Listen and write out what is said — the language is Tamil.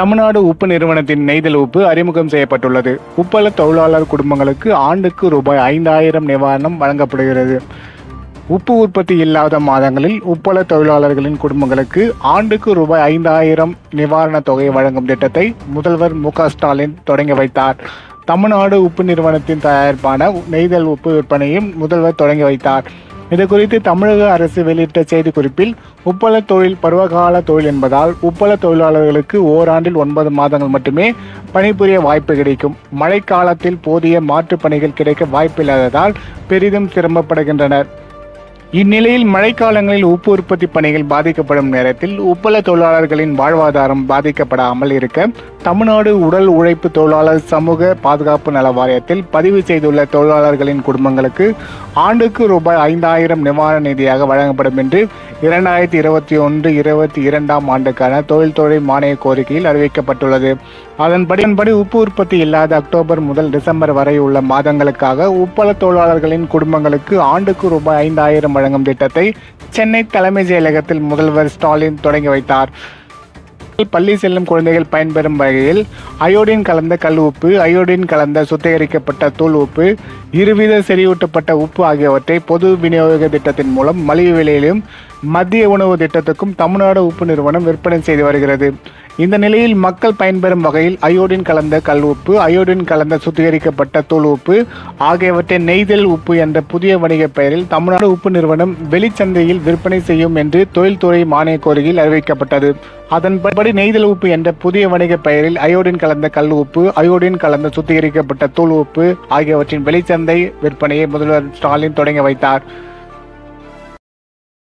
தமிழ்நாடு உப்பு நிறுவனத்தின் நெய்தல் உப்பு அறிமுகம் செய்யப்பட்டுள்ளது உப்பள தொழிலாளர் குடும்பங்களுக்கு ஆண்டுக்கு ரூபாய் ஐந்தாயிரம் நிவாரணம் வழங்கப்படுகிறது உப்பு உற்பத்தி இல்லாத மாதங்களில் உப்பள தொழிலாளர்களின் குடும்பங்களுக்கு ஆண்டுக்கு ரூபாய் ஐந்தாயிரம் நிவாரணத் தொகை வழங்கும் திட்டத்தை முதல்வர் மு க ஸ்டாலின் தொடங்கி வைத்தார் தமிழ்நாடு உப்பு நிறுவனத்தின் தயாரிப்பான நெய்தல் உப்பு விற்பனையும் முதல்வர் தொடங்கி வைத்தார் இது குறித்து தமிழக அரசு வெளியிட்ட செய்திக்குறிப்பில் உப்பள தொழில் பருவகால தொழில் என்பதால் உப்பள தொழிலாளர்களுக்கு ஓராண்டில் ஒன்பது மாதங்கள் மட்டுமே பணிபுரிய வாய்ப்பு கிடைக்கும் மழைக்காலத்தில் போதிய மாற்றுப் பணிகள் கிடைக்க வாய்ப்பில்லாததால் பெரிதும் சிரமப்படுகின்றனர் இந்நிலையில் மழைக்காலங்களில் உப்பு உற்பத்தி பணிகள் பாதிக்கப்படும் நேரத்தில் உப்பள தொழிலாளர்களின் வாழ்வாதாரம் பாதிக்கப்படாமல் இருக்க தமிழ்நாடு உடல் உழைப்பு தொழிலாளர் சமூக பாதுகாப்பு நல வாரியத்தில் பதிவு செய்துள்ள தொழிலாளர்களின் குடும்பங்களுக்கு ஆண்டுக்கு ரூபாய் ஐந்தாயிரம் நிவாரண நிதியாக வழங்கப்படும் என்று இரண்டாயிரத்தி இருபத்தி ஒன்று இருபத்தி இரண்டாம் ஆண்டுக்கான தொழில்துறை மானிய கோரிக்கையில் அறிவிக்கப்பட்டுள்ளது அதன்படி அதன்படி உப்பு உற்பத்தி இல்லாத அக்டோபர் முதல் டிசம்பர் வரை உள்ள மாதங்களுக்காக உப்பள தொழிலாளர்களின் குடும்பங்களுக்கு ஆண்டுக்கு ரூபாய் ஐந்தாயிரம் வழங்கும் திட்டத்தை சென்னை தலைமைச் செயலகத்தில் முதல்வர் ஸ்டாலின் தொடங்கி வைத்தார் பள்ளி செல்லும் குழந்தைகள் பயன்பெறும் வகையில் அயோடின் கலந்த கல் உப்பு அயோடின் கலந்த சுத்திகரிக்கப்பட்ட தூள் உப்பு இருவித செறிவூட்டப்பட்ட உப்பு ஆகியவற்றை பொது விநியோக திட்டத்தின் மூலம் மலிவு விலையிலும் மத்திய உணவு திட்டத்துக்கும் தமிழ்நாடு உப்பு நிறுவனம் விற்பனை செய்து வருகிறது இந்த நிலையில் மக்கள் பயன்பெறும் வகையில் அயோடின் கலந்த கல் உப்பு அயோடின் கலந்த சுத்திகரிக்கப்பட்ட தூள் உப்பு ஆகியவற்றை நெய்தல் உப்பு என்ற புதிய வணிக பெயரில் தமிழ்நாடு உப்பு நிறுவனம் வெளிச்சந்தையில் விற்பனை செய்யும் என்று தொழில்துறை மானிய கோரிக்கையில் அறிவிக்கப்பட்டது அதன்படி நெய்தல் உப்பு என்ற புதிய வணிக பெயரில் அயோடின் கலந்த கல் உப்பு அயோடின் கலந்த சுத்திகரிக்கப்பட்ட தூள் உப்பு ஆகியவற்றின் வெளிச்சந்தை விற்பனையை முதல்வர் ஸ்டாலின் தொடங்கி வைத்தார்